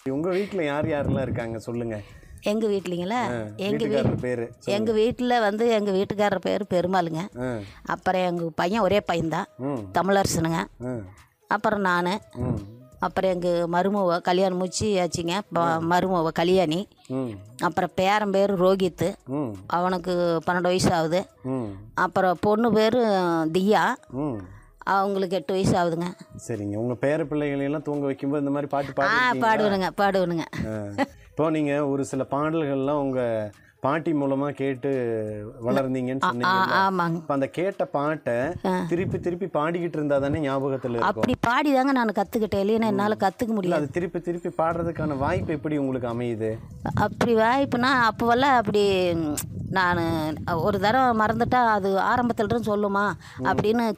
உங்க வீட்ல யார் யாரெல்லாம் இருக்காங்க சொல்லுங்க எங்கள் வீட்லிங்களா எங்கள் வீ வீட்டுக்காரர் பேரு எங்கள் வீட்டில் வந்து எங்கள் வீட்டுக்காரர் பேர் பெருமாளுங்க ஆ, அப்புறம் எங்கள் பையன் ஒரே பையன்தான் ம் தமிழரசனுங்க ஆ, அப்புறம் நான் ம் அப்புறம் எங்கள் மருமவ கல்யாணம் முடிச்சு ஆச்சுங்க ப- மருமவ கல்யாணி ம் அப்புறம் பேரன் பேர் ரோஹித்து ம் அவனுக்கு பன்னெண்டு வயசு ஆகுது ம் அப்புறம் பொண்ணு பேர் தியா ம் அவங்களுக்கு எட்டு வயசு ஆகுதுங்க சரிங்க உங்க பேர பிள்ளைகளையெல்லாம் தூங்க வைக்கும்போது இந்த மாதிரி பாட்டு ஆ பாடி பாடுவனுங்க பாடுவனுங்க இப்போ நீங்க ஒரு சில பாடல்கள்லாம் உங்க பாட்டி மூலமா கேட்டு வளர்ந்தீங்கன்னு ஆ சொன்னீங்க ஆமாங்க இப்ப அந்த கேட்ட பாட்டை திருப்பி திருப்பி பாடிக்கிட்டு இருந்தா தானே ஞாபகத்துல இருக்கும் அப்படி பாடி தாங்க நான் கற்றுக்கிட்டேன் இல்லைன்னா என்னால் கற்றுக்க இல்ல முடியாது அது திருப்பி திருப்பி பாடுறதுக்கான வாய்ப்பு எப்படி உங்களுக்கு அமையுது அப்படி வாய்ப்புனா அப்போவெல்லாம் அப்படி நான் ஒரு தடவை மறந்துட்டா அது ஆரம்பத்துல இருந்து சொல்லுமா அப்படின்னு